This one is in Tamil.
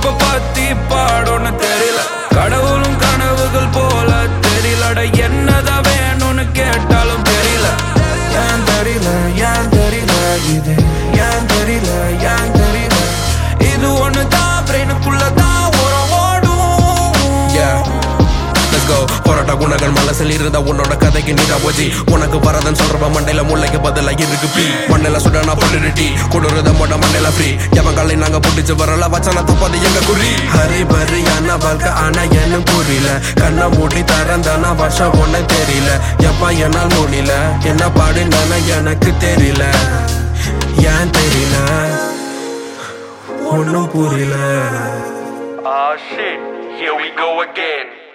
எப்ப பத்தி பாடோன்னு தெரியல கடவுளும் கனவுகள் போல தெரியலட என்னதான் வேணும்னு கேட்டாலும் தெரியல ஏன் தெரியல ஏன் தெரியல இது ஏன் தெரியல ஏன் தெரியல இது ஒண்ணு தான் பிரெயினுக்குள்ள தான் உரம் ஓடும் Yeah. Let's go. போராட்ட குணங்கள் மனசில் இருந்தா உன்னோட கதைக்கு நீரா போச்சு உனக்கு வரதன் சொல்றவ மண்டையில முல்லைக்கு பதிலா இருக்கு பீ மண்ணில சுடனா பொலிரிட்டி கொடுறத மொட மண்ணில ஃப்ரீ எவன் காலை நாங்க புடிச்சு வரல வச்சன தப்பது எங்க குறி ஹரி பரி ஆனா வாழ்க்கை ஆனா என்ன புரியல கண்ணை மூடி தரந்தானா வருஷம் ஒண்ணு தெரியல எப்ப என்னால் முடியல என்ன பாடுனானா எனக்கு தெரியல ஏன் தெரியல ஒன்னும் புரியல Ah shit, here we go again.